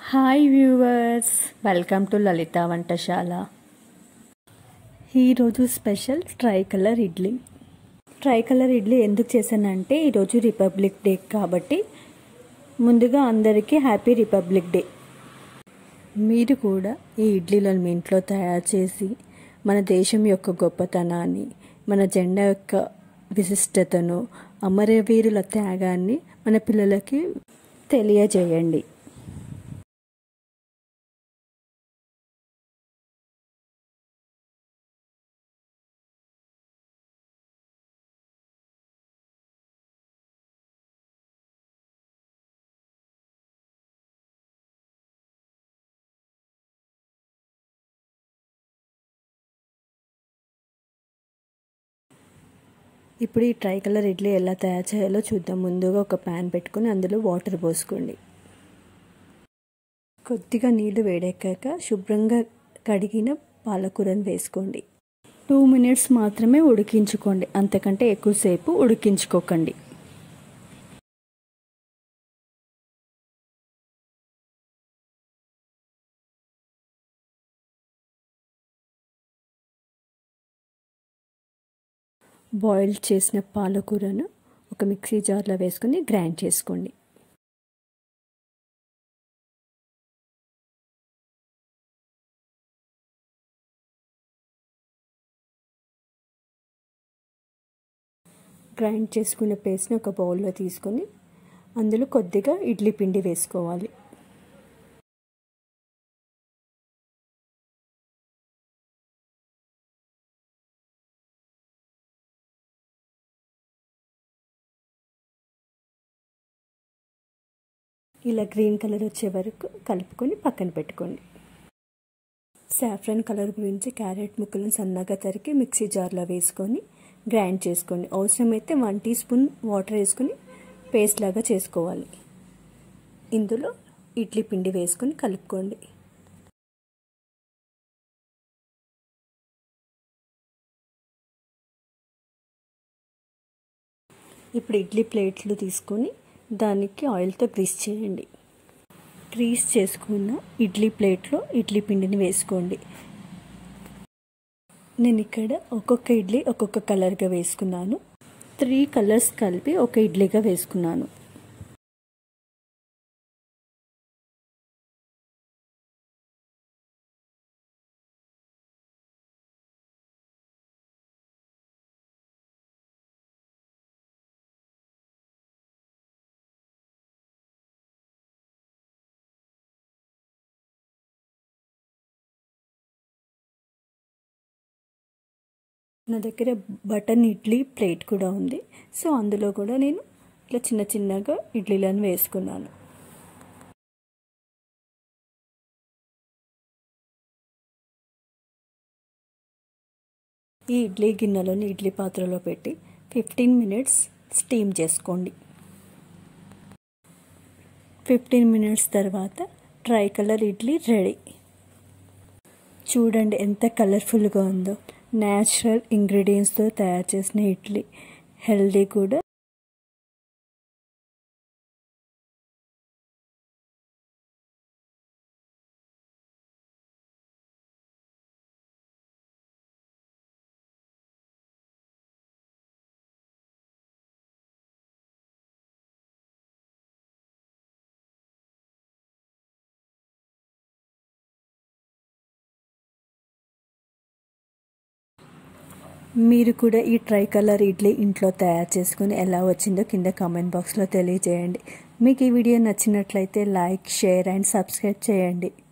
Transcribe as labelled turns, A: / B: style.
A: hi viewers welcome to Lalitha వంటశాల ఈరోజు special tri colour idli tri colour idli ఎందుకు చేశానంటే ఈరోజు రిపబ్లిక్ డే కాబట్టి ముందుగా అందరికీ హ్యాపీ రిపబ్లిక్ డే మీరు కూడా ఈ ఇడ్లీలను మీ ఇంట్లో తయారు చేసి మన దేశం యొక్క గొప్పతనాన్ని మన జెండా యొక్క విశిష్టతను అమరవీరుల త్యాగాన్ని మన పిల్లలకి తెలియజేయండి ఇప్పుడు ఈ ట్రై కలర్ ఇడ్లీ ఎలా తయారు చేయాలో చూద్దాం ముందుగా ఒక ప్యాన్ పెట్టుకొని అందులో వాటర్ పోసుకోండి కొద్దిగా నీళ్లు వేడెక్కాక శుభ్రంగా కడిగిన పాలకూరను వేసుకోండి టూ మినిట్స్ మాత్రమే ఉడికించుకోండి అంతకంటే ఎక్కువసేపు ఉడికించుకోకండి బాయిల్ చేసిన పాలకూరను ఒక మిక్సీ జార్లో వేసుకొని గ్రైండ్ చేసుకోండి గ్రైండ్ చేసుకున్న పేస్ట్ని ఒక బౌల్లో తీసుకొని అందులో కొద్దిగా ఇడ్లీ పిండి వేసుకోవాలి ఇలా గ్రీన్ కలర్ వచ్చే వరకు కలుపుకొని పక్కన పెట్టుకోండి సాఫ్రన్ కలర్ గురించి క్యారెట్ ముక్కలను సన్నగా తరిగి మిక్సీ జార్లో వేసుకొని గ్రైండ్ చేసుకోండి అవసరమైతే వన్ టీ స్పూన్ వాటర్ వేసుకొని పేస్ట్ లాగా చేసుకోవాలి ఇందులో ఇడ్లీ పిండి వేసుకొని కలుపుకోండి ఇప్పుడు ఇడ్లీ ప్లేట్లు తీసుకొని దానికి ఆయిల్తో గ్రీస్ చేయండి గ్రీస్ చేసుకున్న ఇడ్లీ ప్లేట్లో ఇడ్లీ పిండిని వేసుకోండి నేను ఇక్కడ ఒక్కొక్క ఇడ్లీ ఒక్కొక్క కలర్గా వేసుకున్నాను త్రీ కలర్స్ కలిపి ఒక ఇడ్లీగా వేసుకున్నాను నా దగ్గర బటన్ ఇడ్లీ ప్లేట్ కూడా ఉంది సో అందులో కూడా నేను ఇట్లా చిన్న చిన్నగా ఇడ్లీలను వేసుకున్నాను ఈ ఇడ్లీ గిన్నెలోని ఇడ్లీ పాత్రలో పెట్టి ఫిఫ్టీన్ మినిట్స్ స్టీమ్ చేసుకోండి ఫిఫ్టీన్ మినిట్స్ తర్వాత ట్రై కలర్ ఇడ్లీ రెడీ చూడండి ఎంత కలర్ఫుల్గా ఉందో న్యాచురల్ ఇంగ్రీడియంట్స్తో తయారు చేసిన ఇడ్లీ హెల్దీ కూడా మీరు కూడా ఈ ట్రై కలర్ ఇడ్లీ ఇంట్లో తయారు చేసుకుని ఎలా వచ్చిందో కింద కామెంట్ బాక్స్లో తెలియజేయండి మీకు ఈ వీడియో నచ్చినట్లయితే లైక్ షేర్ అండ్ సబ్స్క్రైబ్ చేయండి